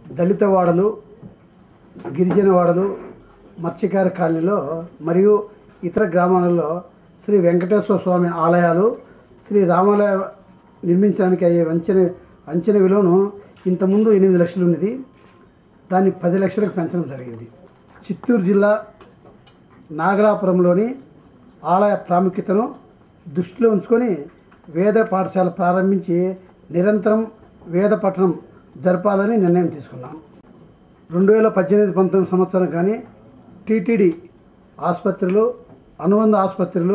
దళిత వాడలు గిరిజన వాడలు మత్స్యకార కాలనీలో మరియు ఇతర గ్రామాలలో శ్రీ వెంకటేశ్వర స్వామి ఆలయాలు శ్రీ రామాలయ నిర్మించడానికి అయ్యే అంచనా అంచనా విలువను ఇంతకుముందు ఎనిమిది లక్షలు ఉన్నది దాన్ని పది లక్షలకు పెంచడం జరిగింది చిత్తూరు జిల్లా నాగలాపురంలోని ఆలయ ప్రాముఖ్యతను దృష్టిలో ఉంచుకొని వేద పాఠశాల ప్రారంభించి నిరంతరం వేద పఠనం జరపాలని నిర్ణయం తీసుకున్నాం రెండు వేల పద్దెనిమిది పంతొమ్మిది సంవత్సరం కానీ టీటీడీ ఆసుపత్రులు అనుబంధ ఆసుపత్రులు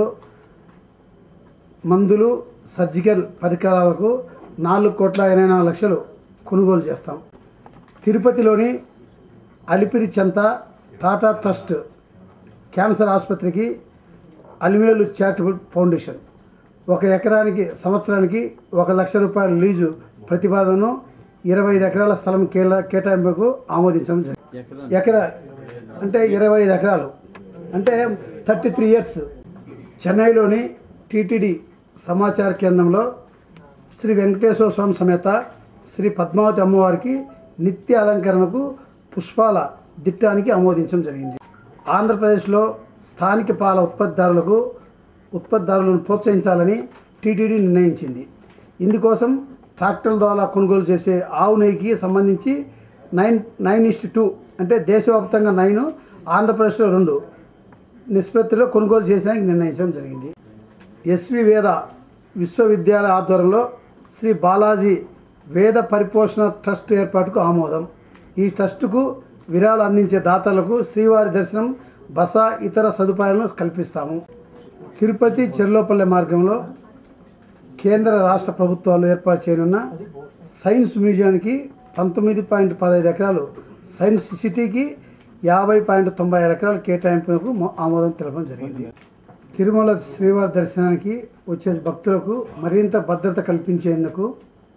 మందులు సర్జికల్ పరికరాలకు నాలుగు కోట్ల ఎనభై నాలుగు లక్షలు కొనుగోలు చేస్తాం తిరుపతిలోని అలిపిరి చెంత టాటా ట్రస్ట్ క్యాన్సర్ ఆసుపత్రికి అలిమేలు చారిటబుల్ ఫౌండేషన్ ఒక ఎకరానికి సంవత్సరానికి ఒక లక్ష రూపాయల లీజు ప్రతిపాదనను ఇరవై ఐదు ఎకరాల స్థలం కేలా కేటాయింపుకు ఆమోదించడం జరిగింది ఎకరా అంటే ఇరవై ఐదు ఎకరాలు అంటే థర్టీ త్రీ ఇయర్స్ చెన్నైలోని టీటీడీ సమాచార కేంద్రంలో శ్రీ వెంకటేశ్వర స్వామి సమేత శ్రీ పద్మావతి అమ్మవారికి నిత్య అలంకరణకు పుష్పాల దిట్టానికి ఆమోదించడం జరిగింది ఆంధ్రప్రదేశ్లో స్థానిక పాల ఉత్పత్తిదారులకు ఉత్పత్తిదారులను ప్రోత్సహించాలని టీటీడీ నిర్ణయించింది ఇందుకోసం ట్రాక్టర్ల ద్వారా కొనుగోలు చేసే ఆవు నెయ్యికి సంబంధించి నైన్ నైన్ ఇస్ట్ టూ అంటే దేశవ్యాప్తంగా నైన్ ఆంధ్రప్రదేశ్లో రెండు నిష్పత్తిలో కొనుగోలు చేసేందుకు నిర్ణయించడం జరిగింది ఎస్వి వేద విశ్వవిద్యాలయ ఆధ్వర్యంలో శ్రీ బాలాజీ వేద పరిపోషణ ట్రస్ట్ ఏర్పాటుకు ఆమోదం ఈ ట్రస్టుకు విరాళాలు అందించే దాతలకు శ్రీవారి దర్శనం బస ఇతర సదుపాయాలను కల్పిస్తాము తిరుపతి చెర్లోపల్లె మార్గంలో కేంద్ర రాష్ట్ర ప్రభుత్వాలు ఏర్పాటు చేయనున్న సైన్స్ మ్యూజియానికి పంతొమ్మిది పాయింట్ పదహైదు ఎకరాలు సైన్స్ సిటీకి యాభై పాయింట్ తొంభై ఆరు ఎకరాల కేటాయింపునకు మొ- ఆమోదం తెలపడం జరిగింది తిరుమల శ్రీవారి దర్శనానికి వచ్చే భక్తులకు మరింత భద్రత కల్పించేందుకు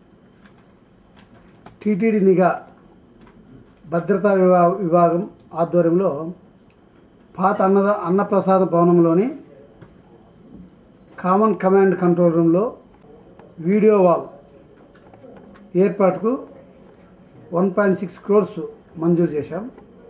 టీటీడీ నిఘా భద్రతా విభా విభాగం ఆధ్వర్యంలో పాత అన్నద అన్నప్రసాద భవనంలోని కామన్ కమాండ్ కంట్రోల్ రూమ్లో వీడియో వాల్ ఏర్పాటుకు వన్ పాయింట్ సిక్స్ క్రోర్స్ మంజూరు చేశాం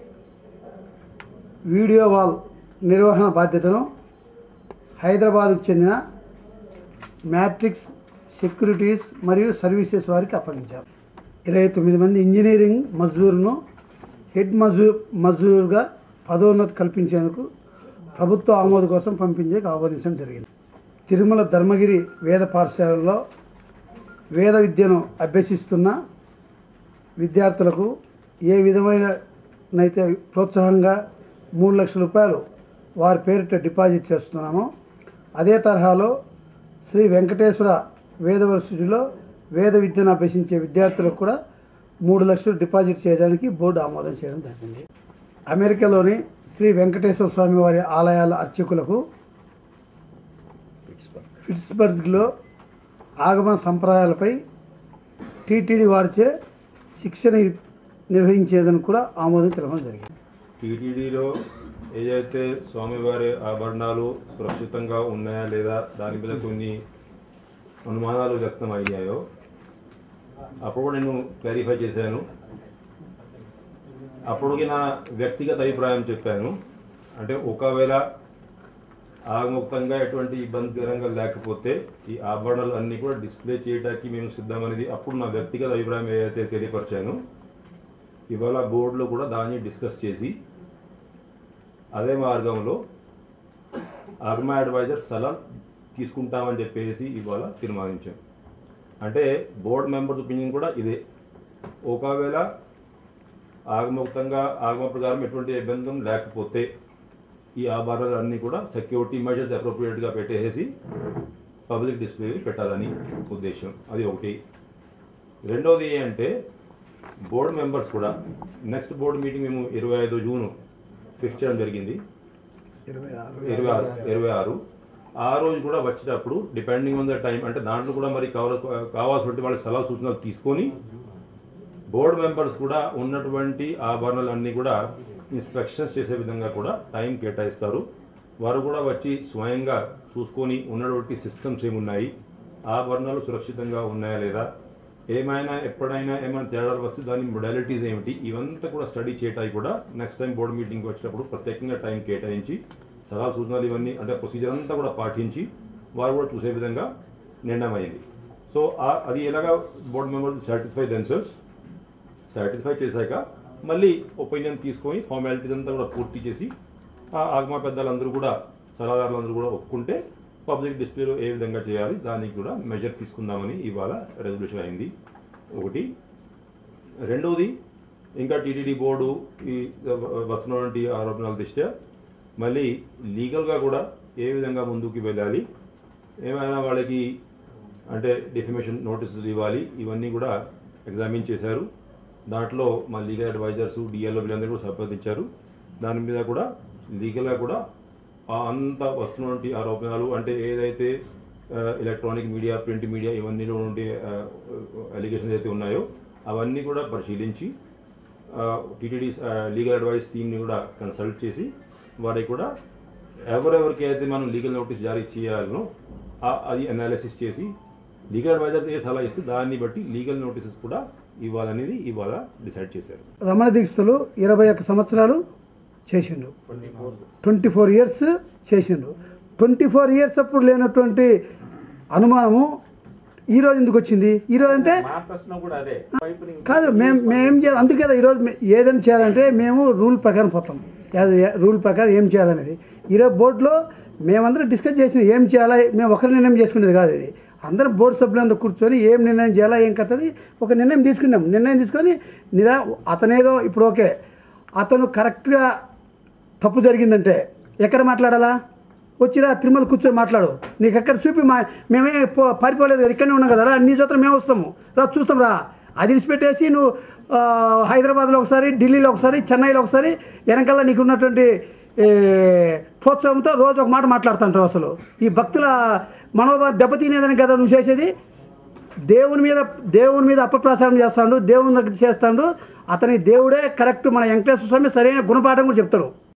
వీడియో వాల్ నిర్వహణ బాధ్యతను హైదరాబాద్కు చెందిన మ్యాట్రిక్స్ సెక్యూరిటీస్ మరియు సర్వీసెస్ వారికి అప్పగించాం ఇరవై తొమ్మిది మంది ఇంజనీరింగ్ మజ్దూర్ను హెడ్ మజూర్ మజ్దూర్గా పదోన్నతి కల్పించేందుకు ప్రభుత్వ ఆమోద కోసం పంపించే ఆమోదించడం జరిగింది తిరుమల ధర్మగిరి వేద పాఠశాలలో వేద విద్యను అభ్యసిస్తున్న విద్యార్థులకు ఏ విధమైననైతే ప్రోత్సాహంగా మూడు లక్షల రూపాయలు వారి పేరిట డిపాజిట్ చేస్తున్నామో అదే తరహాలో శ్రీ వెంకటేశ్వర వేద యూనివర్సిటీలో వేద విద్యను అభ్యసించే విద్యార్థులకు కూడా మూడు లక్షలు డిపాజిట్ చేయడానికి బోర్డు ఆమోదం చేయడం జరిగింది అమెరికాలోని శ్రీ వెంకటేశ్వర స్వామి వారి ఆలయాల అర్చకులకు ఫిట్స్బర్గ్లో ఆగమ సంప్రదాయాలపై టీటీడీ వారిచే శిక్షణ నిర్వహించేదని కూడా ఆమోదం తెలపడం జరిగింది టీటీడీలో ఏదైతే స్వామివారి ఆభరణాలు సురక్షితంగా ఉన్నాయా లేదా దాని మీద కొన్ని అనుమానాలు వ్యక్తం అయ్యాయో అప్పుడు కూడా నేను క్లారిఫై చేశాను అప్పటికి నా వ్యక్తిగత అభిప్రాయం చెప్పాను అంటే ఒకవేళ ఆగముక్తంగా ఎటువంటి ఇబ్బందికరంగా లేకపోతే ఈ ఆభరణాలు అన్నీ కూడా డిస్ప్లే చేయడానికి మేము సిద్ధమనేది అప్పుడు నా వ్యక్తిగత అభిప్రాయం ఏదైతే తెలియపరిచాను ఇవాళ బోర్డులో కూడా దాన్ని డిస్కస్ చేసి అదే మార్గంలో ఆగమా అడ్వైజర్ సలహా తీసుకుంటామని చెప్పేసి ఇవాళ తీర్మానించాం అంటే బోర్డు మెంబర్స్ ఒపీనియన్ కూడా ఇదే ఒకవేళ ఆగమోక్తంగా ఆగమ ప్రకారం ఎటువంటి ఇబ్బంది లేకపోతే ఈ ఆభరణాలు అన్నీ కూడా సెక్యూరిటీ మెజర్స్ అప్రోప్రియేట్గా పెట్టేసి పబ్లిక్ డిస్ప్లే పెట్టాలని ఉద్దేశం అది ఒకటి రెండవది ఏంటంటే బోర్డు మెంబర్స్ కూడా నెక్స్ట్ బోర్డు మీటింగ్ మేము ఇరవై ఐదు జూన్ ఫిక్స్ చేయడం జరిగింది ఇరవై ఆరు ఇరవై ఆరు ఇరవై ఆరు ఆ రోజు కూడా వచ్చేటప్పుడు డిపెండింగ్ ఆన్ ద టైం అంటే దాంట్లో కూడా మరి కవర్ కావాల్సినటువంటి వాళ్ళ సలహా సూచనలు తీసుకొని బోర్డు మెంబర్స్ కూడా ఉన్నటువంటి ఆభరణాలు అన్నీ కూడా ఇన్స్పెక్షన్స్ చేసే విధంగా కూడా టైం కేటాయిస్తారు వారు కూడా వచ్చి స్వయంగా చూసుకొని ఉన్నటువంటి సిస్టమ్స్ ఏమున్నాయి ఆభరణాలు సురక్షితంగా ఉన్నాయా లేదా ఏమైనా ఎప్పుడైనా ఏమైనా తేడాలు వస్తే దాని మొడాలిటీస్ ఏమిటి ఇవంతా కూడా స్టడీ చేయటానికి కూడా నెక్స్ట్ టైం బోర్డు మీటింగ్కి వచ్చినప్పుడు ప్రత్యేకంగా టైం కేటాయించి సలహా సూచనలు ఇవన్నీ అంటే ప్రొసీజర్ అంతా కూడా పాటించి వారు కూడా చూసే విధంగా నిర్ణయం అయింది సో ఆ- అది ఎలాగా board members satisfy themselves satisfy చేశాక మళ్ళీ ఒపీనియన్ తీసుకొని ఫార్మాలిటీస్ అంతా కూడా పూర్తి చేసి ఆ ఆగమా పెద్దలందరూ కూడా సలహాదారులందరూ కూడా ఒప్పుకుంటే పబ్లిక్ డిస్ప్లేలో ఏ విధంగా చేయాలి దానికి కూడా మెజర్ తీసుకుందామని ఇవాళ రెజల్యూషన్ అయింది ఒకటి రెండవది ఇంకా టీటీడీ బోర్డు ఈ వస్తున్నటువంటి ఆరోపణల దృష్ట్యా మళ్ళీ లీగల్గా కూడా ఏ విధంగా ముందుకు వెళ్ళాలి ఏమైనా వాళ్ళకి అంటే డిఫమేషన్ నోటీసులు ఇవ్వాలి ఇవన్నీ కూడా ఎగ్జామిన్ చేశారు దాంట్లో మా లీగల్ అడ్వైజర్స్ డిఎల్ఓ వీళ్ళందరూ కూడా సంప్రదించారు దాని మీద కూడా లీగల్గా కూడా ఆ అంత వస్తున్నటువంటి ఆరోపణలు అంటే ఏదైతే ఎలక్ట్రానిక్ మీడియా ప్రింట్ మీడియా ఇవన్నీ ఉండే అలిగేషన్స్ అయితే ఉన్నాయో అవన్నీ కూడా పరిశీలించి టీటీడీ లీగల్ అడ్వైస్ టీమ్ని కూడా కన్సల్ట్ చేసి వారికి కూడా ఎవరెవరికి అయితే మనం లీగల్ నోటీస్ జారీ చేయాలనో ఆ- అది అనాలిసిస్ చేసి లీగల్ అడ్వైజర్స్ ఏ సలహా ఇస్తే దాన్ని బట్టి లీగల్ నోటీసెస్ కూడా ఇవ్వాలనేది ఇవాళ డిసైడ్ చేశారు రమణ దీక్షితులు ఇరవై ఒక్క సంవత్సరాలు చేసిండు ట్వంటీ ఫోర్ ఇయర్స్ చేసిండు ట్వంటీ ఫోర్ ఇయర్స్ అప్పుడు లేనటువంటి అనుమానము ఈరోజు ఎందుకు వచ్చింది ఈరోజు అంటే మా ప్రశ్న కూడా అదే వైపుని కాదు మేము మేము చేయాలి అందుకే కదా ఈరోజు మే- ఏదైనా చేయాలంటే మేము రూల్ ప్రకారం పోతాం యాజ్ ఏ- రూల్ ప్రకారం ఏం చేయాలనేది ఈరోజు బోర్డులో మేమందరం డిస్కస్ చేసిన ఏం చేయాలా మేము ఒకరి నిర్ణయం చేసుకునేది కాదు ఇది అందరం బోర్డు సభ్యులందరూ కూర్చొని ఏం నిర్ణయం చేయాలా ఏం కథది ఒక నిర్ణయం తీసుకున్నాం నిర్ణయం తీసుకొని నిదా అతనేదో ఇప్పుడు ఓకే అతను కరెక్ట్గా తప్పు జరిగిందంటే ఎక్కడ మాట్లాడాలా వచ్చిరా తిరుమల కూర్చొని మాట్లాడు నీకు ఎక్కడ చూపి మా మేమే పో పారిపోలేదు కదా ఇక్కడనే ఉన్నాం కదా రా నీ జోత్రం మేము వస్తాము రా చూస్తాం రా అది విడిచిపెట్టేసి నువ్వు ఆ, హైదరాబాద్లో ఒకసారి ఢిల్లీలో ఒకసారి చెన్నైలో ఒకసారి వెనకాల నీకు ఉన్నటువంటి ఏ, ప్రోత్సాహంతో రోజు ఒక మాట మాట్లాడుతుంటావు అసలు ఈ భక్తుల మనోభావం దెబ్బతినేదని కదా నువ్వు చేసేది దేవుని మీద దేవుని మీద అపప్రచారం చేస్తాడు దేవుని దగ్గర చేస్తాడు అతని దేవుడే కరెక్ట్ మన వెంకటేశ్వర స్వామి సరైన గుణపాఠం కూడా చెప్తాడు